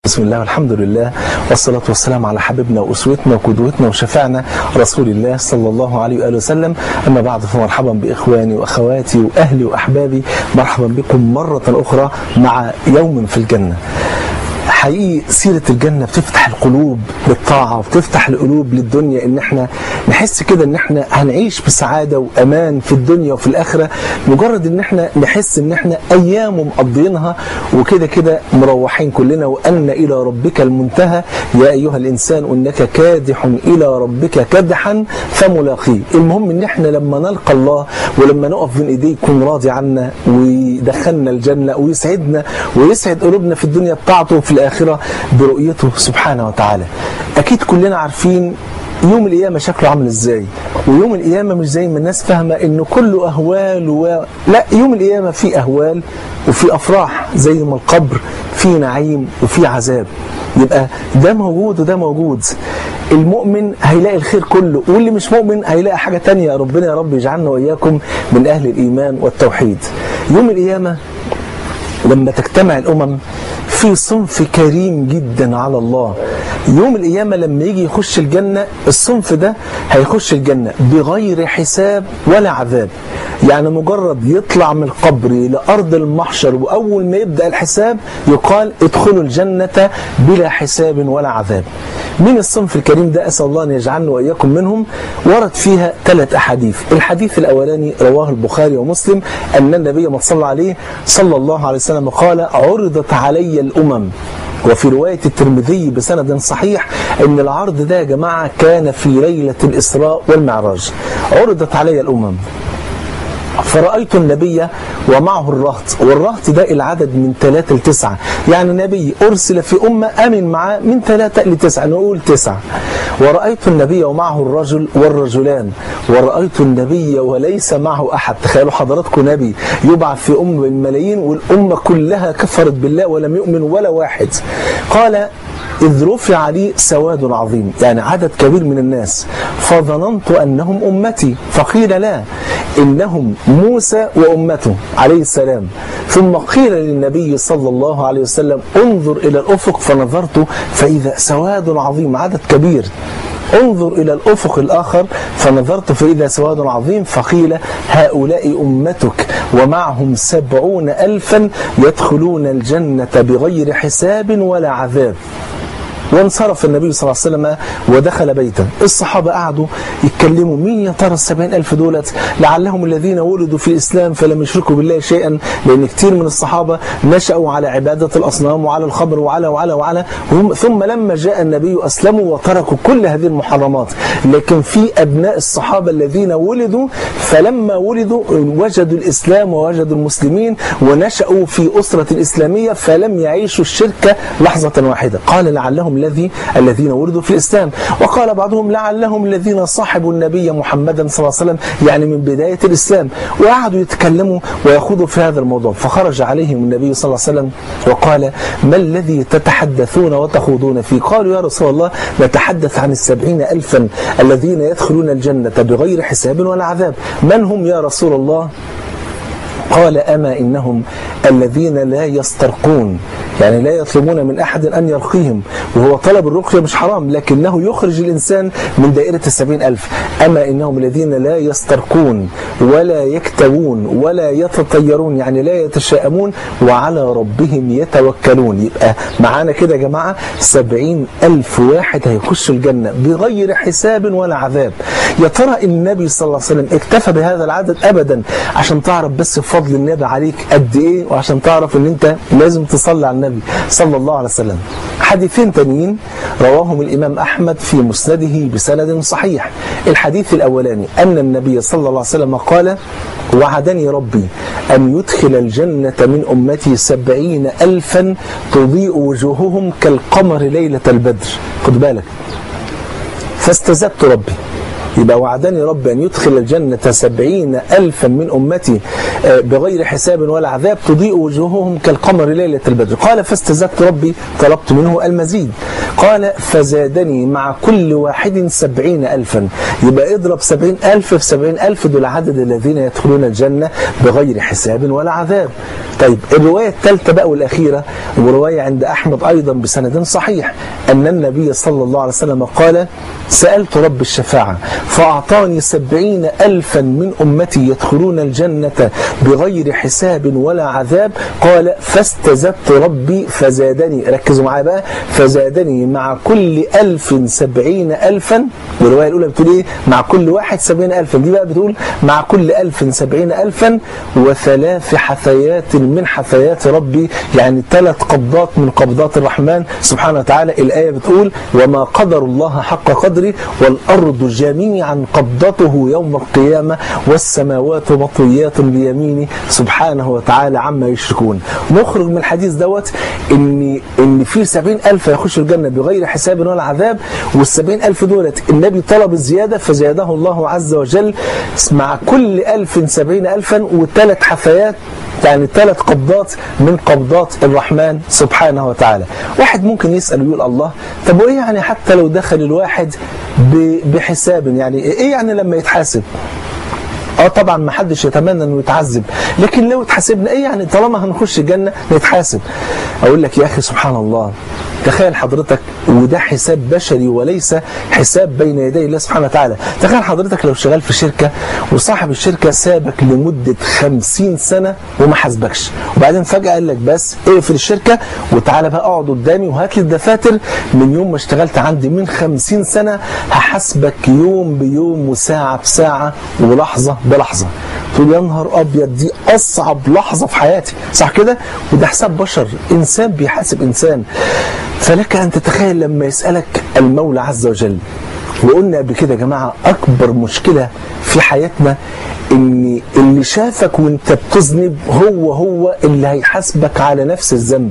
بسم الله والحمد لله والصلاة والسلام على حبيبنا وأسوتنا وقدوتنا وشفعنا رسول الله صلى الله عليه وآله وسلم أما بعد فمرحبا بإخواني وأخواتي وأهلي وأحبابي مرحبا بكم مرة أخرى مع يوم في الجنة حقيقي سيرة الجنة بتفتح القلوب للطاعة وبتفتح القلوب للدنيا ان احنا نحس كده ان احنا هنعيش بسعادة وامان في الدنيا وفي الاخرة مجرد ان احنا نحس ان احنا ايام مقضينها وكده كده مروحين كلنا وان الى ربك المنتهى يا ايها الانسان انك كادح الى ربك كدحا فملاقيه المهم ان احنا لما نلقى الله ولما نقف بين ايديه يكون راضي عنا ويدخلنا الجنة ويسعدنا ويسعد قلوبنا في الدنيا بطاعته وفي الآخرة برؤيته سبحانه وتعالى أكيد كلنا عارفين يوم القيامة شكله عامل ازاي ويوم القيامة مش زي ما الناس فاهمة انه كله اهوال و... لا يوم القيامة فيه اهوال وفي افراح زي ما القبر فيه نعيم وفيه عذاب يبقى ده موجود وده موجود المؤمن هيلاقي الخير كله واللي مش مؤمن هيلاقي حاجة تانية ربنا يا رب يجعلنا وإياكم من أهل الإيمان والتوحيد يوم القيامة لما تجتمع الأمم في صنف كريم جدا على الله يوم القيامة لما يجي يخش الجنة الصنف ده هيخش الجنة بغير حساب ولا عذاب يعني مجرد يطلع من القبر لأرض المحشر وأول ما يبدأ الحساب يقال ادخلوا الجنة بلا حساب ولا عذاب من الصنف الكريم ده أسأل الله أن يجعلنا وإياكم منهم ورد فيها ثلاث أحاديث الحديث الأولاني رواه البخاري ومسلم أن النبي ما صلى عليه صلى الله عليه وسلم قال عرضت علي الأمم وفي رواية الترمذي بسند صحيح ان العرض ده يا جماعة كان في ليلة الإسراء والمعراج عرضت علي الأمم فرأيت النبي ومعه الرهط والرهط ده العدد من ثلاثة لتسعة يعني نبي أرسل في أمة أمن معاه من ثلاثة لتسعة نقول تسعة ورأيت النبي ومعه الرجل والرجلان ورأيت النبي وليس معه أحد تخيلوا حضراتكم نبي يبعث في أمة الملايين والأمة كلها كفرت بالله ولم يؤمن ولا واحد قال إذ رفع لي سواد عظيم يعني عدد كبير من الناس فظننت أنهم أمتي فقيل لا إنهم موسى وأمته عليه السلام ثم قيل للنبي صلى الله عليه وسلم انظر إلى الأفق فنظرت فإذا سواد عظيم عدد كبير انظر إلى الأفق الآخر فنظرت فإذا سواد عظيم فقيل هؤلاء أمتك ومعهم سبعون ألفا يدخلون الجنة بغير حساب ولا عذاب وانصرف النبي صلى الله عليه وسلم ودخل بيته الصحابة قعدوا يتكلموا مين يا ترى السبعين ألف دولت لعلهم الذين ولدوا في الإسلام فلم يشركوا بالله شيئا لأن كتير من الصحابة نشأوا على عبادة الأصنام وعلى الخمر وعلى وعلى وعلى ثم لما جاء النبي أسلموا وتركوا كل هذه المحرمات لكن في أبناء الصحابة الذين ولدوا فلما ولدوا وجدوا الإسلام ووجدوا المسلمين ونشأوا في أسرة إسلامية فلم يعيشوا الشرك لحظة واحدة قال لعلهم الذي الذين ولدوا في الإسلام وقال بعضهم لعلهم الذين صاحبوا النبي محمدا صلى الله عليه وسلم يعني من بداية الإسلام وقعدوا يتكلموا ويخوضوا في هذا الموضوع فخرج عليهم النبي صلى الله عليه وسلم وقال ما الذي تتحدثون وتخوضون فيه قالوا يا رسول الله نتحدث عن السبعين ألفا الذين يدخلون الجنة بغير حساب ولا عذاب من هم يا رسول الله قال أما إنهم الذين لا يسترقون يعني لا يطلبون من أحد أن يرقيهم وهو طلب الرقية مش حرام لكنه يخرج الإنسان من دائرة السبعين ألف أما إنهم الذين لا يسترقون ولا يكتوون ولا يتطيرون يعني لا يتشائمون وعلى ربهم يتوكلون يبقى معانا كده يا جماعة سبعين ألف واحد هيخش الجنة بغير حساب ولا عذاب يا ترى النبي صلى الله عليه وسلم اكتفى بهذا العدد أبدا عشان تعرف بس فضل النبي عليك قد إيه وعشان تعرف ان انت لازم تصلي على النبي صلى الله عليه وسلم حديثين تانيين رواهم الإمام أحمد في مسنده بسند صحيح الحديث الأولاني أن النبي صلى الله عليه وسلم قال وعدني ربي أن يدخل الجنة من أمتي سبعين ألفا تضيء وجوههم كالقمر ليلة البدر خد بالك فاستزدت ربي يبقى وعدني رب أن يدخل الجنة سبعين ألفا من أمتي بغير حساب ولا عذاب تضيء وجوههم كالقمر ليلة البدر قال فاستزدت ربي طلبت منه المزيد قال فزادني مع كل واحد سبعين ألفا يبقى اضرب سبعين ألف في سبعين ألف دول عدد الذين يدخلون الجنة بغير حساب ولا عذاب طيب الرواية الثالثة بقى والأخيرة ورواية عند أحمد أيضا بسند صحيح أن النبي صلى الله عليه وسلم قال سألت رب الشفاعة فأعطاني سبعين ألفا من أمتي يدخلون الجنة بغير حساب ولا عذاب قال فاستزدت ربي فزادني ركزوا معايا بقى فزادني مع كل ألف سبعين ألفا والرواية الأولى بتقول إيه مع كل واحد سبعين ألفا دي بقى بتقول مع كل ألف سبعين ألفا وثلاث حثيات من حثيات ربي يعني ثلاث قبضات من قبضات الرحمن سبحانه وتعالى الآية بتقول وما قدر الله حق قدره والأرض جميعا قبضته يوم القيامة والسماوات مطويات بيمينه سبحانه وتعالى عما يشركون نخرج من الحديث دوت ان ان في سبعين ألف يخش الجنة بغير حساب ولا عذاب والسبعين ألف دولت النبي طلب الزيادة فزياده الله عز وجل مع كل ألف سبعين ألفا وثلاث حفيات يعني ثلاث قبضات من قبضات الرحمن سبحانه وتعالى واحد ممكن يسأل ويقول الله طب وإيه يعني حتى لو دخل الواحد بحساب يعني إيه يعني لما يتحاسب اه طبعا ما حدش يتمنى انه يتعذب لكن لو اتحاسبنا ايه يعني طالما هنخش الجنه نتحاسب اقول لك يا اخي سبحان الله تخيل حضرتك وده حساب بشري وليس حساب بين يدي الله سبحانه وتعالى تخيل حضرتك لو شغال في شركة وصاحب الشركة سابك لمدة خمسين سنة وما حاسبكش وبعدين فجأة قال لك بس اقفل الشركة وتعالى بقى اقعد قدامي وهات لي الدفاتر من يوم ما اشتغلت عندي من خمسين سنة هحاسبك يوم بيوم وساعة بساعة ولحظة بلحظة تقول يا نهار ابيض دي اصعب لحظة في حياتي صح كده وده حساب بشر انسان بيحاسب انسان فلك أن تتخيل لما يسألك المولى عز وجل وقلنا قبل كده يا جماعة أكبر مشكلة في حياتنا إن اللي شافك وانت بتذنب هو هو اللي هيحاسبك على نفس الذنب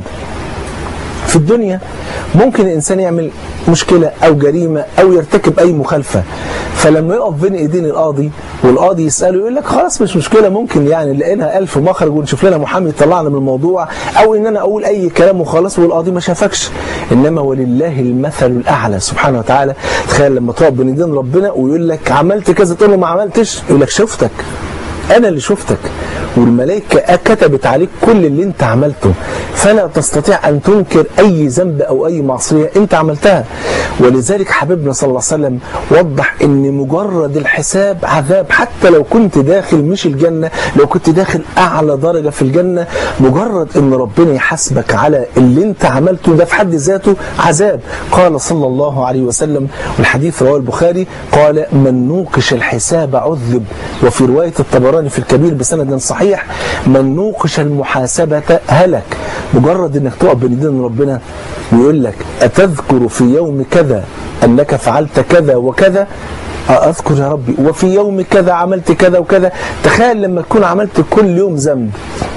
في الدنيا ممكن الإنسان يعمل مشكلة أو جريمة أو يرتكب أي مخالفة فلما يقف بين ايدين القاضي والقاضي يساله يقول لك خلاص مش مشكله ممكن يعني لقينا ألف مخرج ونشوف لنا محامي يطلعنا من الموضوع او ان انا اقول اي كلام وخلاص والقاضي ما شافكش انما ولله المثل الاعلى سبحانه وتعالى تخيل لما تقف بين ايدين ربنا ويقول لك عملت كذا تقول له ما عملتش يقول لك شفتك انا اللي شفتك والملائكة كتبت عليك كل اللي انت عملته فلا تستطيع ان تنكر اي ذنب او اي معصية انت عملتها ولذلك حبيبنا صلى الله عليه وسلم وضح ان مجرد الحساب عذاب حتى لو كنت داخل مش الجنة لو كنت داخل اعلى درجة في الجنة مجرد ان ربنا يحاسبك على اللي انت عملته ده في حد ذاته عذاب قال صلى الله عليه وسلم والحديث رواه البخاري قال من نوقش الحساب عذب وفي رواية الطبراني في الكبير بسند صحيح من نوقش المحاسبة هلك مجرد انك تقف بين ايدين ربنا ويقول لك أتذكر في يوم كذا أنك فعلت كذا وكذا أذكر يا ربي وفي يوم كذا عملت كذا وكذا تخيل لما تكون عملت كل يوم ذنب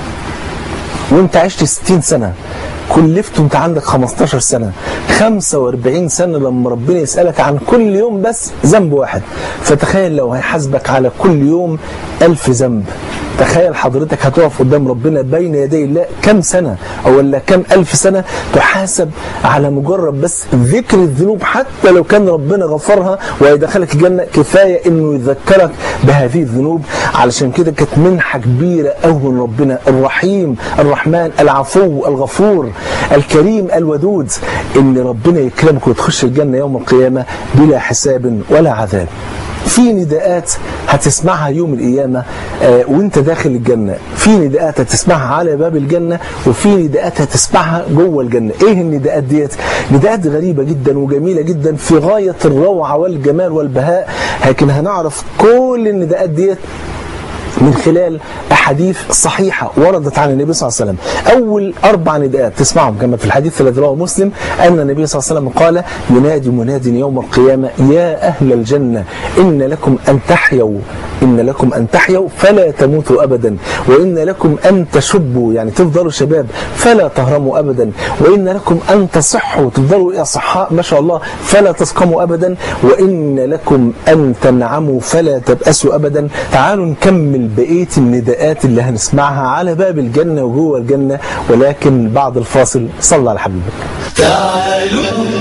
وانت عشت 60 سنة كلفت وانت عندك 15 سنة 45 سنة لما ربنا يسألك عن كل يوم بس ذنب واحد فتخيل لو هيحاسبك على كل يوم ألف ذنب تخيل حضرتك هتقف قدام ربنا بين يدي الله كم سنة أو ولا كم ألف سنة تحاسب على مجرد بس ذكر الذنوب حتى لو كان ربنا غفرها ويدخلك الجنة كفاية إنه يذكرك بهذه الذنوب علشان كده كانت منحة كبيرة أوي من ربنا الرحيم الرحمن العفو الغفور الكريم الودود إن ربنا يكرمك وتخش الجنة يوم القيامة بلا حساب ولا عذاب في نداءات هتسمعها يوم القيامة آه وانت داخل الجنة في نداءات هتسمعها على باب الجنة وفي نداءات هتسمعها جوه الجنة ايه النداءات ديت نداءات غريبة جدا وجميلة جدا في غاية الروعة والجمال والبهاء لكن هنعرف كل النداءات ديت من خلال أحاديث صحيحة وردت عن النبي صلى الله عليه وسلم أول أربع نداءات تسمعهم كما في الحديث الذي رواه مسلم أن النبي صلى الله عليه وسلم قال ينادي مناد يوم القيامة يا أهل الجنة إن لكم أن تحيوا إن لكم أن تحيوا فلا تموتوا أبدا وإن لكم أن تشبوا يعني تفضلوا شباب فلا تهرموا أبدا وإن لكم أن تصحوا تفضلوا أصحاء ما شاء الله فلا تسقموا أبدا وإن لكم أن تنعموا فلا تبأسوا أبدا تعالوا نكمل بقية النداءات اللي هنسمعها على باب الجنة وجوه الجنة ولكن بعد الفاصل صلى على حبيبك تعالوا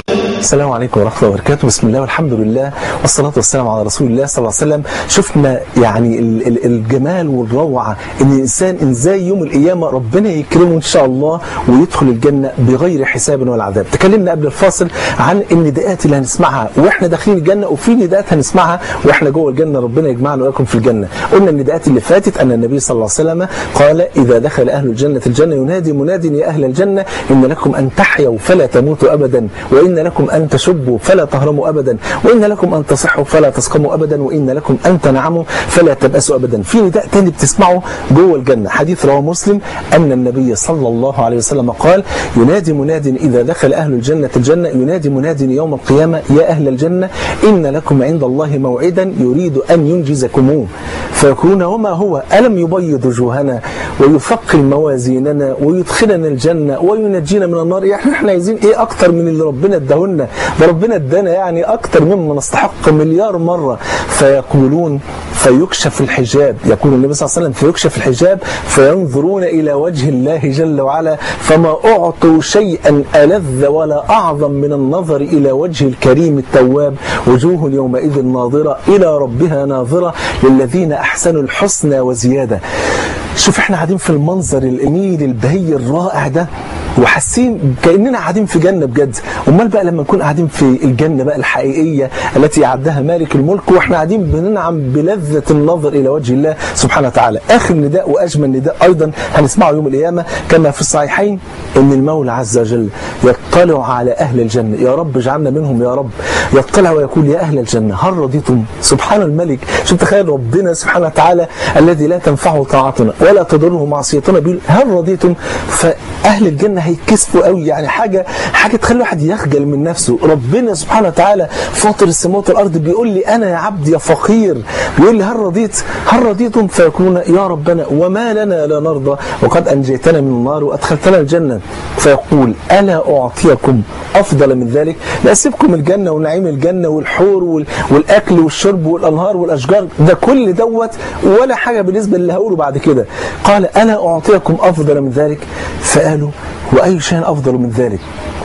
السلام عليكم ورحمة الله وبركاته بسم الله والحمد لله والصلاة والسلام على رسول الله صلى الله عليه وسلم شفنا يعني ال- ال- الجمال والروعة ان الانسان ازاي يوم القيامة ربنا يكرمه ان شاء الله ويدخل الجنة بغير حساب ولا عذاب تكلمنا قبل الفاصل عن النداءات اللي هنسمعها واحنا داخلين الجنة وفي نداءات هنسمعها واحنا جوه الجنة ربنا يجمعنا واياكم في الجنة قلنا النداءات اللي فاتت ان النبي صلى الله عليه وسلم قال اذا دخل اهل الجنة الجنة ينادي مناد يا اهل الجنة ان لكم ان تحيوا فلا تموتوا ابدا وان لكم ان تشبوا فلا تهرموا ابدا وان لكم ان تصحوا فلا تسقموا ابدا وان لكم ان تنعموا فلا تبأسوا ابدا في نداء تاني بتسمعه جوه الجنة حديث رواه مسلم ان النبي صلى الله عليه وسلم قال ينادي مناد اذا دخل اهل الجنة الجنة ينادي مناد يوم القيامة يا اهل الجنة ان لكم عند الله موعدا يريد ان ينجزكموه فيقولون وما هو ألم يبيض وجوهنا ويثقل موازيننا ويدخلنا الجنة وينجينا من النار يعني احنا عايزين ايه اكتر من اللي ربنا اداهولنا ده ربنا ادانا يعني اكتر مما نستحق مليار مرة فيقولون فيكشف الحجاب يقول النبي صلى الله عليه وسلم فيكشف الحجاب فينظرون إلى وجه الله جل وعلا فما أعطوا شيئا ألذ ولا أعظم من النظر إلى وجه الكريم التواب وجوه يومئذ ناظرة إلى ربها ناظرة للذين أحسنوا الحسنى وزيادة شوف احنا قاعدين في المنظر الجميل البهي الرائع ده وحاسين كاننا قاعدين في جنه بجد امال بقى لما نكون قاعدين في الجنه بقى الحقيقيه التي يعدها مالك الملك واحنا قاعدين بننعم بلذه النظر الى وجه الله سبحانه وتعالى اخر نداء واجمل نداء ايضا هنسمعه يوم القيامه كما في الصحيحين ان المولى عز وجل يطلع على اهل الجنه يا رب اجعلنا منهم يا رب يطلع ويقول يا اهل الجنه هل رضيتم سبحان الملك شوف تخيل ربنا سبحانه وتعالى الذي لا تنفعه طاعتنا ولا تضره معصيتنا بيقول هل رضيتم فاهل الجنه هيتكسفوا قوي يعني حاجه حاجه تخلي الواحد يخجل من نفسه ربنا سبحانه وتعالى فاطر السماوات والارض بيقول لي انا يا عبد يا فقير بيقول لي هل رضيت هل رضيتم فيقولون يا ربنا وما لنا لا نرضى وقد انجيتنا من النار وادخلتنا الجنه فيقول الا اعطيكم افضل من ذلك لا اسيبكم الجنه ونعيم الجنه والحور وال- والاكل والشرب والانهار والاشجار ده كل دوت ولا حاجه بالنسبه للي هقوله بعد كده قال الا اعطيكم افضل من ذلك فقالوا واي شيء افضل من ذلك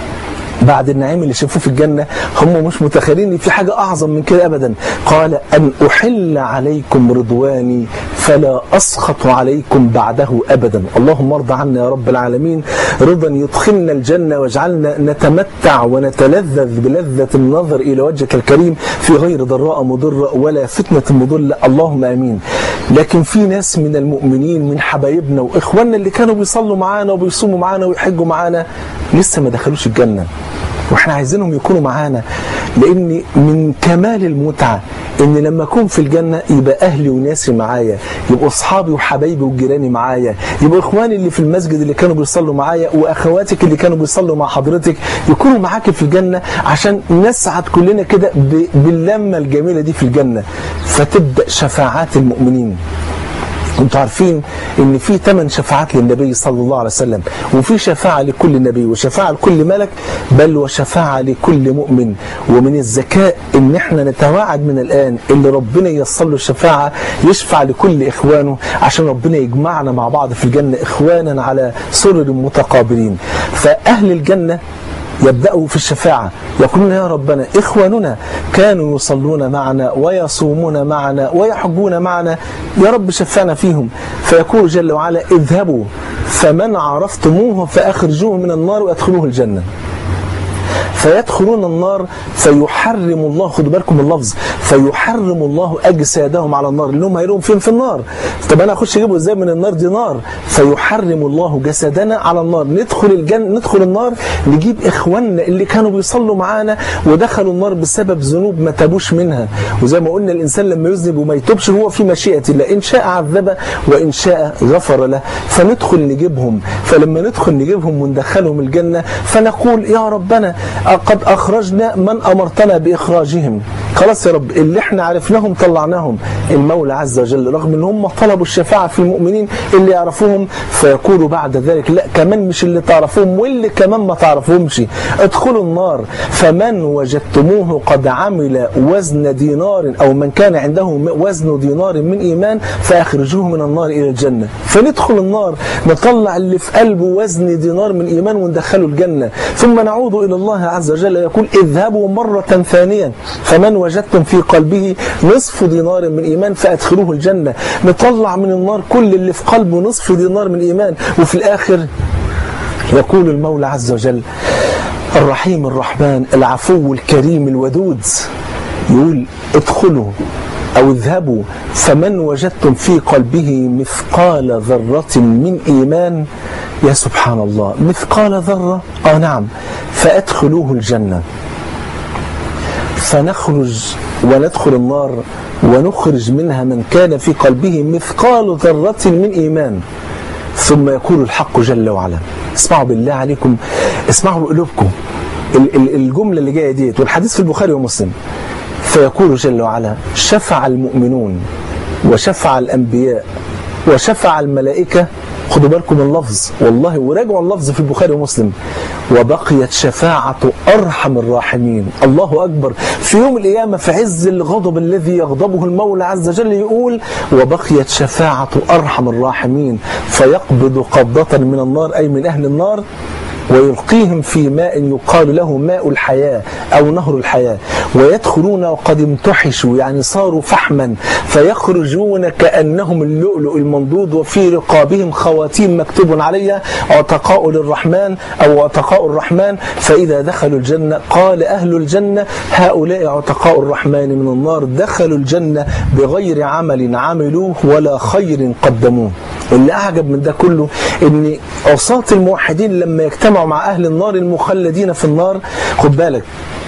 بعد النعيم اللي شافوه في الجنة هم مش متخيلين ان في حاجة أعظم من كده أبدا قال أن أحل عليكم رضواني فلا أسخط عليكم بعده أبدا اللهم ارضى عنا يا رب العالمين رضا يدخلنا الجنة واجعلنا نتمتع ونتلذذ بلذة النظر إلى وجهك الكريم في غير ضراء مضرة ولا فتنة مضلة اللهم آمين لكن في ناس من المؤمنين من حبايبنا وإخواننا اللي كانوا بيصلوا معانا وبيصوموا معانا ويحجوا معانا لسه ما دخلوش الجنة واحنا عايزينهم يكونوا معانا لان من كمال المتعه ان لما اكون في الجنه يبقى اهلي وناسي معايا يبقوا اصحابي وحبايبي وجيراني معايا يبقوا اخواني اللي في المسجد اللي كانوا بيصلوا معايا واخواتك اللي كانوا بيصلوا مع حضرتك يكونوا معاك في الجنه عشان نسعد كلنا كده ب- باللمه الجميله دي في الجنه فتبدا شفاعات المؤمنين انتوا عارفين ان في ثمان شفاعات للنبي صلى الله عليه وسلم وفي شفاعه لكل نبي وشفاعه لكل ملك بل وشفاعه لكل مؤمن ومن الذكاء ان احنا نتواعد من الان اللي ربنا ييسر له الشفاعه يشفع لكل اخوانه عشان ربنا يجمعنا مع بعض في الجنه اخوانا على سرر متقابلين فاهل الجنه يبدأوا في الشفاعة يقولون يا ربنا إخواننا كانوا يصلون معنا ويصومون معنا ويحجون معنا يا رب شفعنا فيهم فيقول جل وعلا اذهبوا فمن عرفتموه فأخرجوه من النار وأدخلوه الجنة فيدخلون النار فيحرم الله خدوا بالكم من اللفظ فيحرم الله اجسادهم على النار اللي هم هيلهم فين في النار طب انا اخش اجيبه ازاي من النار دي نار فيحرم الله جسدنا على النار ندخل الجنه ندخل النار نجيب اخواننا اللي كانوا بيصلوا معانا ودخلوا النار بسبب ذنوب ما تابوش منها وزي ما قلنا الانسان لما يذنب وما يتوبش هو في مشيئه الله ان شاء عذبه وان شاء غفر له فندخل نجيبهم فلما ندخل نجيبهم وندخلهم الجنه فنقول يا ربنا قد أخرجنا من أمرتنا بإخراجهم خلاص يا رب اللي احنا عرفناهم طلعناهم المولى عز وجل رغم ان هم طلبوا الشفاعة في المؤمنين اللي يعرفوهم فيقولوا بعد ذلك لا كمان مش اللي تعرفوهم واللي كمان ما تعرفوهمش ادخلوا النار فمن وجدتموه قد عمل وزن دينار او من كان عنده وزن دينار من ايمان فاخرجوه من النار الى الجنة فندخل النار نطلع اللي في قلبه وزن دينار من ايمان وندخله الجنة ثم نعود الى الله عز وجل يقول اذهبوا مرة ثانية فمن وجدتم في قلبه نصف دينار من ايمان فادخلوه الجنة نطلع من النار كل اللي في قلبه نصف دينار من ايمان وفي الاخر يقول المولى عز وجل الرحيم الرحمن العفو الكريم الودود يقول ادخلوا أو اذهبوا فمن وجدتم في قلبه مثقال ذرة من إيمان يا سبحان الله مثقال ذرة آه نعم فأدخلوه الجنة فنخرج وندخل النار ونخرج منها من كان في قلبه مثقال ذرة من إيمان ثم يقول الحق جل وعلا اسمعوا بالله عليكم اسمعوا بقلوبكم الجملة اللي جاية ديت والحديث في البخاري ومسلم فيقول جل وعلا شفع المؤمنون وشفع الأنبياء وشفع الملائكة خدوا بالكم من اللفظ والله وراجعوا اللفظ في البخاري ومسلم وبقيت شفاعة أرحم الراحمين الله أكبر في يوم القيامة في عز الغضب الذي يغضبه المولى عز وجل يقول وبقيت شفاعة أرحم الراحمين فيقبض قبضة من النار أي من أهل النار ويلقيهم في ماء يقال له ماء الحياة أو نهر الحياة ويدخلون وقد امتحشوا يعني صاروا فحما فيخرجون كأنهم اللؤلؤ المنضود وفي رقابهم خواتيم مكتوب عليها عتقاء للرحمن أو عتقاء الرحمن فإذا دخلوا الجنة قال أهل الجنة هؤلاء عتقاء الرحمن من النار دخلوا الجنة بغير عمل عملوه ولا خير قدموه واللي أعجب من ده كله ان عصاة الموحدين لما يجتمعوا مع أهل النار المخلدين في النار خد بالك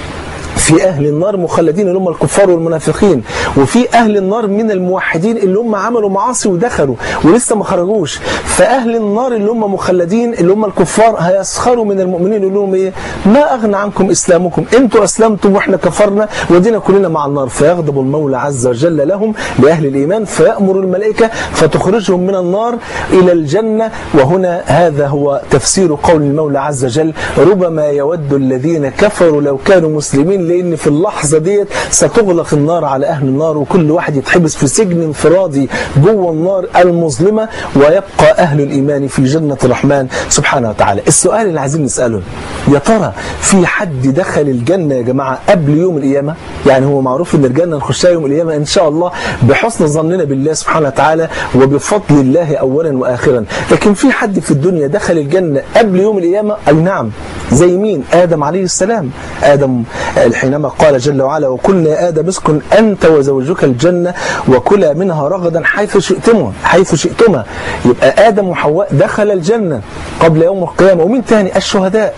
في أهل النار مخلدين اللي هم الكفار والمنافقين وفي أهل النار من الموحدين اللي هم عملوا معاصي ودخلوا ولسه ما خرجوش فأهل النار اللي هم مخلدين اللي هم الكفار هيسخروا من المؤمنين يقول لهم إيه ما أغنى عنكم إسلامكم أنتوا أسلمتم وإحنا كفرنا ودينا كلنا مع النار فيغضب المولى عز وجل لهم لأهل الإيمان فيأمر الملائكة فتخرجهم من النار إلى الجنة وهنا هذا هو تفسير قول المولى عز وجل ربما يود الذين كفروا لو كانوا مسلمين لان في اللحظه ديت ستغلق النار على اهل النار وكل واحد يتحبس في سجن انفرادي جوه النار المظلمه ويبقى اهل الايمان في جنه الرحمن سبحانه وتعالى. السؤال اللي عايزين نساله يا ترى في حد دخل الجنه يا جماعه قبل يوم القيامه؟ يعني هو معروف ان الجنه نخشها يوم القيامه ان شاء الله بحسن ظننا بالله سبحانه وتعالى وبفضل الله اولا واخرا، لكن في حد في الدنيا دخل الجنه قبل يوم القيامه؟ اي نعم زي مين؟ ادم عليه السلام، ادم حينما قال جل وعلا وقلنا يا آدم اسكن أنت وزوجك الجنة وكلا منها رغدا حيث شئتما حيث شئتما يبقى آدم وحواء دخل الجنة قبل يوم القيامة ومين تاني الشهداء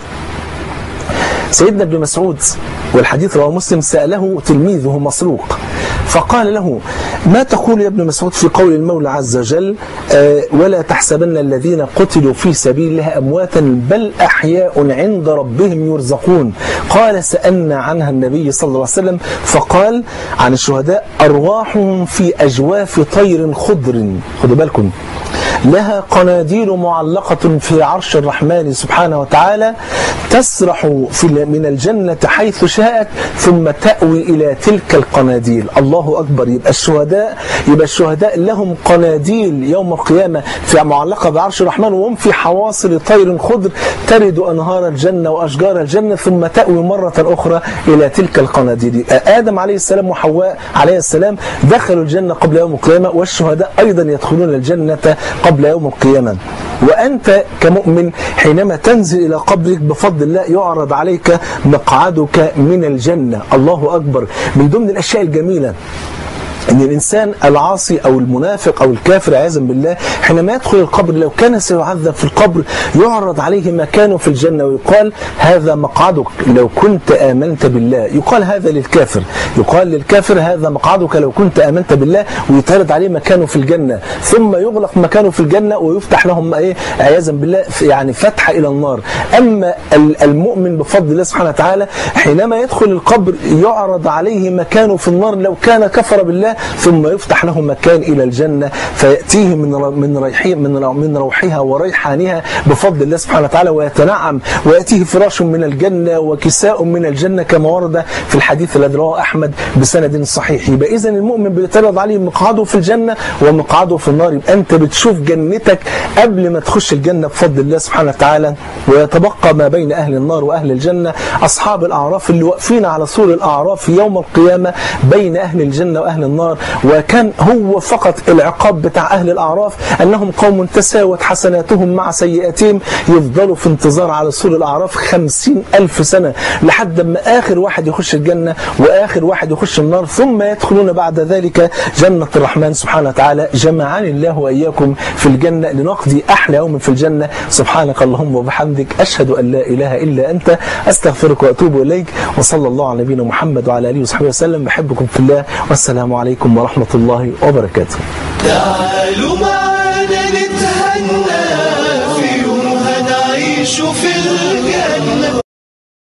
سيدنا ابن مسعود والحديث رواه مسلم سأله تلميذه مسروق فقال له ما تقول يا ابن مسعود في قول المولى عز وجل آه ولا تحسبن الذين قتلوا في سبيل الله أمواتا بل أحياء عند ربهم يرزقون قال سألنا عنها النبي صلى الله عليه وسلم فقال عن الشهداء أرواحهم في أجواف طير خضر خدوا بالكم لها قناديل معلقة في عرش الرحمن سبحانه وتعالى تسرح في من الجنة حيث شاءت ثم تأوي إلى تلك القناديل الله أكبر يبقى الشهداء يبقى الشهداء لهم قناديل يوم القيامة في معلقة بعرش الرحمن وهم في حواصل طير خضر ترد أنهار الجنة وأشجار الجنة ثم تأوي مرة أخرى إلى تلك القناديل آدم عليه السلام وحواء عليه السلام دخلوا الجنة قبل يوم القيامة والشهداء أيضا يدخلون الجنة قبل يوم القيامة وأنت كمؤمن حينما تنزل إلى قبرك بفضل الله يعرض عليك مقعدك من الجنة الله أكبر من ضمن الأشياء الجميلة ان الانسان العاصي او المنافق او الكافر عياذا بالله حينما يدخل القبر لو كان سيعذب في القبر يعرض عليه مكانه في الجنه ويقال هذا مقعدك لو كنت امنت بالله يقال هذا للكافر يقال للكافر هذا مقعدك لو كنت امنت بالله ويتعرض عليه مكانه في الجنه ثم يغلق مكانه في الجنه ويفتح لهم ايه عياذا بالله يعني فتحه الى النار اما المؤمن بفضل الله سبحانه وتعالى حينما يدخل القبر يعرض عليه مكانه في النار لو كان كفر بالله ثم يفتح له مكان الى الجنه فياتيه من من ريحها من من روحها وريحانها بفضل الله سبحانه وتعالى ويتنعم وياتيه فراش من الجنه وكساء من الجنه كما ورد في الحديث الذي رواه احمد بسند صحيح يبقى اذا المؤمن بيتعرض عليه مقعده في الجنه ومقعده في النار يبقى انت بتشوف جنتك قبل ما تخش الجنه بفضل الله سبحانه وتعالى ويتبقى ما بين اهل النار واهل الجنه اصحاب الاعراف اللي واقفين على سور الاعراف يوم القيامه بين اهل الجنه واهل النار وكان هو فقط العقاب بتاع أهل الأعراف أنهم قوم تساوت حسناتهم مع سيئاتهم يفضلوا في انتظار على سور الأعراف خمسين ألف سنة لحد ما آخر واحد يخش الجنة وآخر واحد يخش النار ثم يدخلون بعد ذلك جنة الرحمن سبحانه وتعالى جمعني الله وإياكم في الجنة لنقضي أحلى يوم في الجنة سبحانك اللهم وبحمدك أشهد أن لا إله إلا أنت أستغفرك وأتوب إليك وصلى الله على نبينا محمد وعلى آله وصحبه وسلم بحبكم في الله والسلام عليكم ورحمة الله وبركاته تعالوا معنا نتهنى في يوم هنعيش في